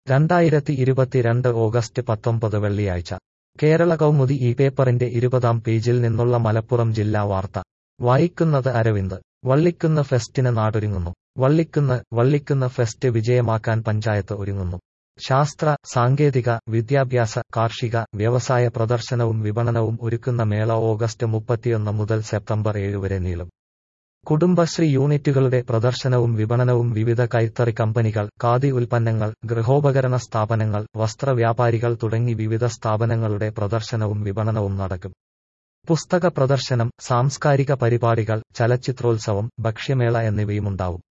രണ്ടായിരത്തി ഇരുപത്തിരണ്ട് ഓഗസ്റ്റ് പത്തൊമ്പത് വെള്ളിയാഴ്ച കേരള കൗമുദി ഈ പേപ്പറിന്റെ ഇരുപതാം പേജിൽ നിന്നുള്ള മലപ്പുറം ജില്ലാ വാർത്ത വായിക്കുന്നത് അരവിന്ദ് വള്ളിക്കുന്ന് ഫെസ്റ്റിന് നാടൊരുങ്ങുന്നു വള്ളിക്കുന്ന് വള്ളിക്കുന്ന് ഫെസ്റ്റ് വിജയമാക്കാൻ പഞ്ചായത്ത് ഒരുങ്ങുന്നു ശാസ്ത്ര സാങ്കേതിക വിദ്യാഭ്യാസ കാർഷിക വ്യവസായ പ്രദർശനവും വിപണനവും ഒരുക്കുന്ന മേള ഓഗസ്റ്റ് മുപ്പത്തിയൊന്ന് മുതൽ സെപ്റ്റംബർ ഏഴ് വരെ നീളും കുടുംബശ്രീ യൂണിറ്റുകളുടെ പ്രദർശനവും വിപണനവും വിവിധ കൈത്തറി കമ്പനികൾ ഖാദി ഉൽപ്പന്നങ്ങൾ ഗൃഹോപകരണ സ്ഥാപനങ്ങൾ വസ്ത്രവ്യാപാരികൾ തുടങ്ങി വിവിധ സ്ഥാപനങ്ങളുടെ പ്രദർശനവും വിപണനവും നടക്കും പുസ്തക പ്രദർശനം സാംസ്കാരിക പരിപാടികൾ ചലച്ചിത്രോത്സവം ഭക്ഷ്യമേള എന്നിവയുമുണ്ടാവും